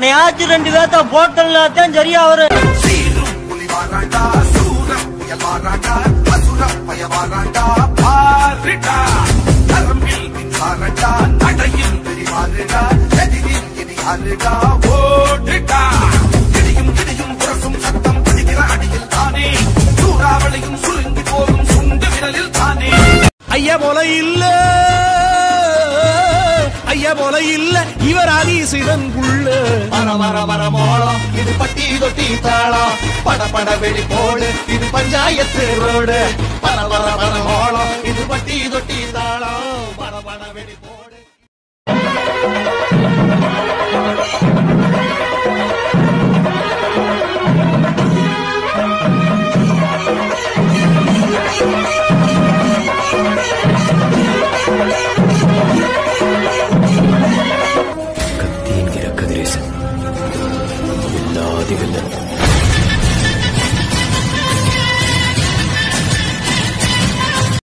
யாச்சும் ரெண்டு பேர்த்த போட்டல்னா தான் சரியா வரும் சீரும் புலி வாராண்டா சூரம் புயல் வாராண்டா அசுரம் பய வாராண்டா பாருடா நரம்பில் மின்சாரண்டா நடையில் தெரிவாருடா எதிரில் இனி யாருடா ஓடுடா இடியும் இடியும் புரசும் சத்தம் பிடிக்கிற அடியில் தானே சூறாவளியும் சுருங்கி போகும் சுண்டு விரலில் தானே ஐயா போல இல்ல ஐயா போல இல்ல இவர் ஆதிசிவன் புள்ள வர வர வர மோளம் இது பட்டி தொட்டி தாளம் பட பட வெடி போடு இது பஞ்சாயத்து ரோடு வர வர வர மோளம் இது பட்டி தொட்டி தாளம் பட பட வெடி போடு கத்தி என்கிற கதிரேசன் எல்லாதி வெல்லன்